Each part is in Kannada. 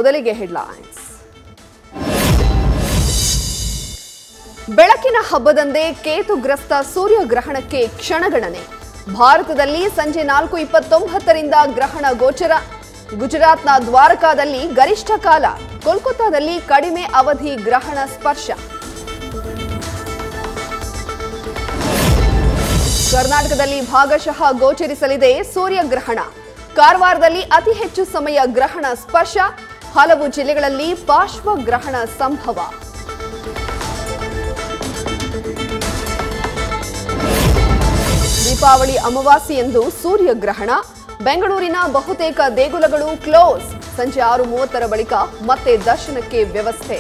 ಮೊದಲಿಗೆ ಹೆಡ್ಲೈನ್ಸ್ ಬೆಳಕಿನ ಹಬ್ಬದಂದೇ ಕೇತುಗ್ರಸ್ತ ಸೂರ್ಯಗ್ರಹಣಕ್ಕೆ ಕ್ಷಣಗಣನೆ ಭಾರತದಲ್ಲಿ ಸಂಜೆ ನಾಲ್ಕು ಇಪ್ಪತ್ತೊಂಬತ್ತರಿಂದ ಗ್ರಹಣ ಗೋಚರ ಗುಜರಾತ್ನ ದ್ವಾರಕಾದಲ್ಲಿ ಗರಿಷ್ಠ ಕಾಲ ಕೋಲ್ಕತ್ತಾದಲ್ಲಿ ಕಡಿಮೆ ಅವಧಿ ಗ್ರಹಣ ಸ್ಪರ್ಶ ಕರ್ನಾಟಕದಲ್ಲಿ ಭಾಗಶಃ ಗೋಚರಿಸಲಿದೆ ಸೂರ್ಯಗ್ರಹಣ ಕಾರವಾರದಲ್ಲಿ ಅತಿ ಹೆಚ್ಚು ಸಮಯ ಗ್ರಹಣ ಸ್ಪರ್ಶ ಹಲವು ಜಿಲ್ಲೆಗಳಲ್ಲಿ ಪಾರ್ಶ್ವಗ್ರಹಣ ಸಂಭವ ದೀಪಾವಳಿ ಅಮಾವಾಸ್ಯೆಯಂದು ಸೂರ್ಯಗ್ರಹಣ ಬೆಂಗಳೂರಿನ ಬಹುತೇಕ ದೇಗುಲಗಳು ಕ್ಲೋಸ್ ಸಂಜೆ ಆರು ಮೂವತ್ತರ ಬಳಿಕ ಮತ್ತೆ ದರ್ಶನಕ್ಕೆ ವ್ಯವಸ್ಥೆ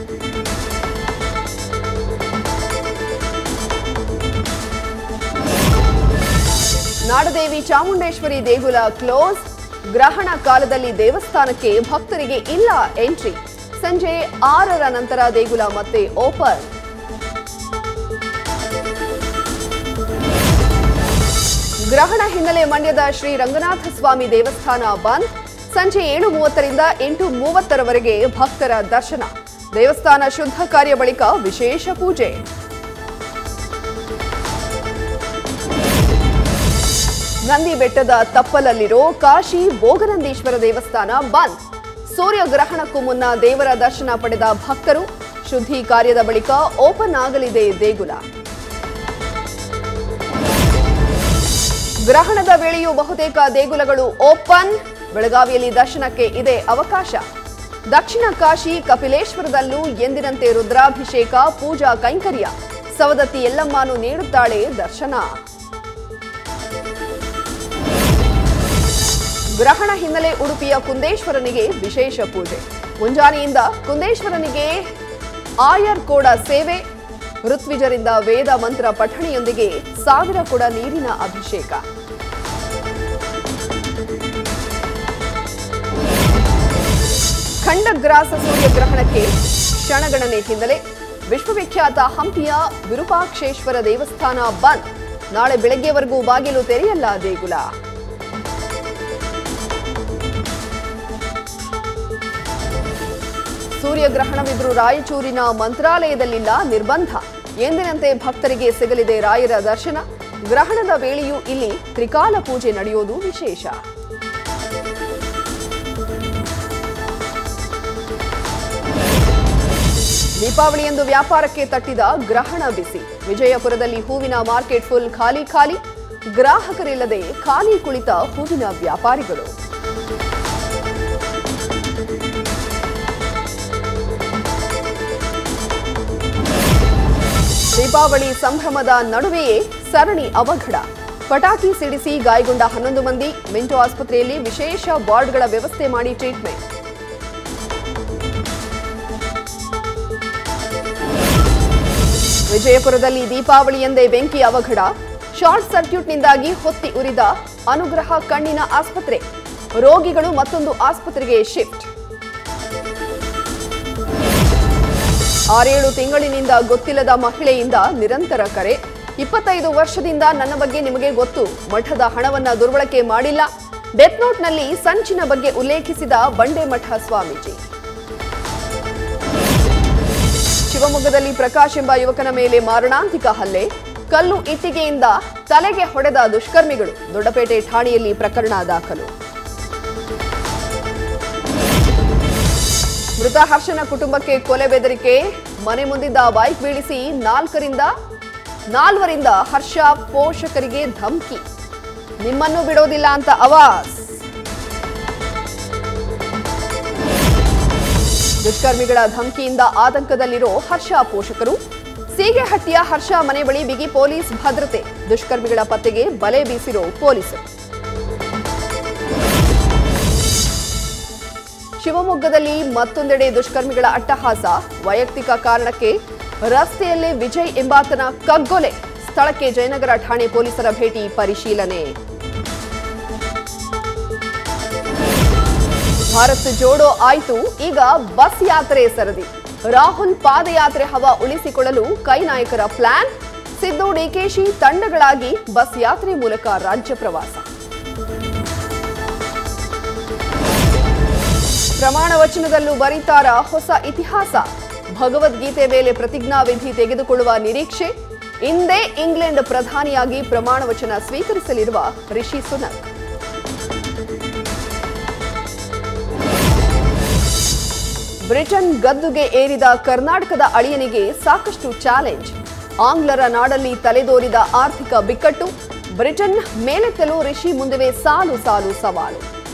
ನಾಡದೇವಿ ಚಾಮುಂಡೇಶ್ವರಿ ದೇಗುಲ ಕ್ಲೋಸ್ ಗ್ರಹಣ ಕಾಲದಲ್ಲಿ ದೇವಸ್ಥಾನಕ್ಕೆ ಭಕ್ತರಿಗೆ ಇಲ್ಲ ಎಂಟ್ರಿ ಸಂಜೆ ಆರರ ನಂತರ ದೇಗುಲ ಮತ್ತೆ ಓಪನ್ ಗ್ರಹಣ ಹಿನ್ನೆಲೆ ಮಂಡ್ಯದ ಶ್ರೀ ರಂಗನಾಥ ಸ್ವಾಮಿ ದೇವಸ್ಥಾನ ಬಂದ್ ಸಂಜೆ ಏಳು ಮೂವತ್ತರಿಂದ ಎಂಟು ಮೂವತ್ತರವರೆಗೆ ಭಕ್ತರ ದರ್ಶನ ದೇವಸ್ಥಾನ ಶುದ್ಧ ಕಾರ್ಯ ಬಳಿಕ ವಿಶೇಷ ಪೂಜೆ ನಂದಿ ಬೆಟ್ಟದ ತಪ್ಪಲಲ್ಲಿರೋ ಕಾಶಿ ಭೋಗನಂದೀಶ್ವರ ದೇವಸ್ಥಾನ ಬಂದ್ ಸೂರ್ಯಗ್ರಹಣಕ್ಕೂ ಮುನ್ನ ದೇವರ ದರ್ಶನ ಪಡೆದ ಭಕ್ತರು ಶುದ್ಧಿ ಕಾರ್ಯದ ಬಳಿಕ ಓಪನ್ ಆಗಲಿದೆ ದೇಗುಲ ಗ್ರಹಣದ ವೇಳೆಯೂ ಬಹುತೇಕ ದೇಗುಲಗಳು ಓಪನ್ ಬೆಳಗಾವಿಯಲ್ಲಿ ದರ್ಶನಕ್ಕೆ ಇದೆ ಅವಕಾಶ ದಕ್ಷಿಣ ಕಾಶಿ ಕಪಿಲೇಶ್ವರದಲ್ಲೂ ಎಂದಿನಂತೆ ರುದ್ರಾಭಿಷೇಕ ಪೂಜಾ ಕೈಂಕರ್ಯ ಸವದತ್ತಿ ಎಲ್ಲಮ್ಮನು ನೀಡುತ್ತಾಳೆ ದರ್ಶನ ಗ್ರಹಣ ಹಿನ್ನೆಲೆ ಉಡುಪಿಯ ಕುಂದೇಶ್ವರನಿಗೆ ವಿಶೇಷ ಪೂಜೆ ಮುಂಜಾನೆಯಿಂದ ಕುಂದೇಶ್ವರನಿಗೆ ಆಯರ್ ಕೋಡ ಸೇವೆ ಋತ್ವಿಜರಿಂದ ವೇದ ಮಂತ್ರ ಪಠಣಿಯೊಂದಿಗೆ ಸಾವಿರ ಕೊಡ ನೀರಿನ ಅಭಿಷೇಕ ಖಂಡಗ್ರಾಸ ಸೂರ್ಯಗ್ರಹಣಕ್ಕೆ ಕ್ಷಣಗಣನೆ ಹಿನ್ನೆಲೆ ವಿಶ್ವವಿಖ್ಯಾತ ಹಂಪಿಯ ವಿರೂಪಾಕ್ಷೇಶ್ವರ ದೇವಸ್ಥಾನ ಬಂದ್ ನಾಳೆ ಬೆಳಗ್ಗೆವರೆಗೂ ಬಾಗಿಲು ತೆರೆಯಲ್ಲ ದೇಗುಲ ಸೂರ್ಯಗ್ರಹಣವಿದ್ರು ರಾಯಚೂರಿನ ಮಂತ್ರಾಲಯದಲ್ಲಿಲ್ಲ ನಿರ್ಬಂಧ ಎಂದಿನಂತೆ ಭಕ್ತರಿಗೆ ಸಿಗಲಿದೆ ರಾಯರ ದರ್ಶನ ಗ್ರಹಣದ ವೇಳೆಯೂ ಇಲ್ಲಿ ತ್ರಿಕಾಲ ಪೂಜೆ ನಡೆಯೋದು ವಿಶೇಷ ದೀಪಾವಳಿಯಂದು ವ್ಯಾಪಾರಕ್ಕೆ ತಟ್ಟಿದ ಗ್ರಹಣ ಬಿಸಿ ವಿಜಯಪುರದಲ್ಲಿ ಹೂವಿನ ಮಾರ್ಕೆಟ್ ಫುಲ್ ಖಾಲಿ ಖಾಲಿ ಗ್ರಾಹಕರಿಲ್ಲದೆ ಖಾಲಿ ಕುಳಿತ ಹೂವಿನ ವ್ಯಾಪಾರಿಗಳು ದೀಪಾವಳಿ ಸಂಭ್ರಮದ ನಡುವೆಯೇ ಸರಣಿ ಅವಘಡ ಪಟಾಕಿ ಸಿಡಿಸಿ ಗಾಯಗೊಂಡ ಹನ್ನೊಂದು ಮಂದಿ ಮಿಂಟೋ ಆಸ್ಪತ್ರೆಯಲ್ಲಿ ವಿಶೇಷ ವಾರ್ಡ್ಗಳ ವ್ಯವಸ್ಥೆ ಮಾಡಿ ಟ್ರೀಟ್ಮೆಂಟ್ ವಿಜಯಪುರದಲ್ಲಿ ದೀಪಾವಳಿಯಂದೇ ಬೆಂಕಿ ಅವಘಡ ಶಾರ್ಟ್ ಸರ್ಕ್ಯೂಟ್ನಿಂದಾಗಿ ಹೊತ್ತಿ ಉರಿದ ಅನುಗ್ರಹ ಕಣ್ಣಿನ ಆಸ್ಪತ್ರೆ ರೋಗಿಗಳು ಮತ್ತೊಂದು ಆಸ್ಪತ್ರೆಗೆ ಶಿಫ್ಟ್ ಆರೇಳು ತಿಂಗಳಿನಿಂದ ಗೊತ್ತಿಲ್ಲದ ಮಹಿಳೆಯಿಂದ ನಿರಂತರ ಕರೆ ಇಪ್ಪತ್ತೈದು ವರ್ಷದಿಂದ ನನ್ನ ಬಗ್ಗೆ ನಿಮಗೆ ಗೊತ್ತು ಮಠದ ಹಣವನ್ನ ದುರ್ಬಳಕೆ ಮಾಡಿಲ್ಲ ಡೆತ್ ನೋಟ್ನಲ್ಲಿ ಸಂಚಿನ ಬಗ್ಗೆ ಉಲ್ಲೇಖಿಸಿದ ಬಂಡೆಮಠ ಸ್ವಾಮೀಜಿ ಶಿವಮೊಗ್ಗದಲ್ಲಿ ಪ್ರಕಾಶ್ ಎಂಬ ಯುವಕನ ಮೇಲೆ ಮಾರಣಾಂತಿಕ ಹಲ್ಲೆ ಕಲ್ಲು ಇಟ್ಟಿಗೆಯಿಂದ ತಲೆಗೆ ಹೊಡೆದ ದುಷ್ಕರ್ಮಿಗಳು ದೊಡ್ಡಪೇಟೆ ಠಾಣೆಯಲ್ಲಿ ಪ್ರಕರಣ ದಾಖಲು ಮೃತ ಹರ್ಷನ ಕುಟುಂಬಕ್ಕೆ ಕೊಲೆ ಬೆದರಿಕೆ ಮನೆ ಮುಂದಿದ್ದ ಬೈಕ್ ಬೀಳಿಸಿ ನಾಲ್ಕರಿಂದ ನಾಲ್ವರಿಂದ ಹರ್ಷ ಪೋಷಕರಿಗೆ ಧಮಕಿ ನಿಮ್ಮನ್ನು ಬಿಡೋದಿಲ್ಲ ಅಂತ ಅವಾಸ್ ದುಷ್ಕರ್ಮಿಗಳ ಧಮಕಿಯಿಂದ ಆತಂಕದಲ್ಲಿರೋ ಹರ್ಷ ಪೋಷಕರು ಸೀಗೆಹಟ್ಟಿಯ ಹರ್ಷ ಮನೆ ಬಳಿ ಬಿಗಿ ಪೊಲೀಸ್ ಭದ್ರತೆ ದುಷ್ಕರ್ಮಿಗಳ ಪತ್ತೆಗೆ ಬಲೆ ಬೀಸಿರೋ ಪೊಲೀಸರು ಶಿವಮೊಗ್ಗದಲ್ಲಿ ಮತ್ತೊಂದೆಡೆ ದುಷ್ಕರ್ಮಿಗಳ ಅಟ್ಟಹಾಸ ವೈಯಕ್ತಿಕ ಕಾರಣಕ್ಕೆ ರಸ್ತೆಯಲ್ಲೇ ವಿಜಯ್ ಎಂಬಾತನ ಕಗ್ಗೊಲೆ ಸ್ಥಳಕ್ಕೆ ಜಯನಗರ ಠಾಣೆ ಪೊಲೀಸರ ಭೇಟಿ ಪರಿಶೀಲನೆ ಭಾರತ್ ಜೋಡೋ ಆಯ್ತು ಈಗ ಬಸ್ ಯಾತ್ರೆ ಸರದಿ ರಾಹುಲ್ ಪಾದಯಾತ್ರೆ ಹವ ಉಳಿಸಿಕೊಳ್ಳಲು ಕೈ ನಾಯಕರ ಪ್ಲಾನ್ ಸಿದ್ದು ಡಿಕೆಶಿ ತಂಡಗಳಾಗಿ ಬಸ್ ಯಾತ್ರೆ ಮೂಲಕ ರಾಜ್ಯ ಪ್ರವಾಸ ಪ್ರಮಾಣ ವಚನದಲ್ಲೂ ಬರೀತಾರ ಹೊಸ ಇತಿಹಾಸ ಭಗವದ್ಗೀತೆ ಮೇಲೆ ಪ್ರತಿಜ್ಞಾವಿಧಿ ತೆಗೆದುಕೊಳ್ಳುವ ನಿರೀಕ್ಷೆ ಇಂದೇ ಇಂಗ್ಲೆಂಡ್ ಪ್ರಧಾನಿಯಾಗಿ ಪ್ರಮಾಣ ವಚನ ಸ್ವೀಕರಿಸಲಿರುವ ರಿಷಿ ಸುನಕ್ ಬ್ರಿಟನ್ ಗದ್ದುಗೆ ಏರಿದ ಕರ್ನಾಟಕದ ಅಳಿಯನಿಗೆ ಸಾಕಷ್ಟು ಚಾಲೆಂಜ್ ಆಂಗ್ಲರ ನಾಡಲ್ಲಿ ತಲೆದೋರಿದ ಆರ್ಥಿಕ ಬಿಕ್ಕಟ್ಟು ಬ್ರಿಟನ್ ಮೇಲೆತ್ತಲು ರಿಷಿ ಮುಂದಿವೆ ಸಾಲು ಸಾಲು ಸವಾಲು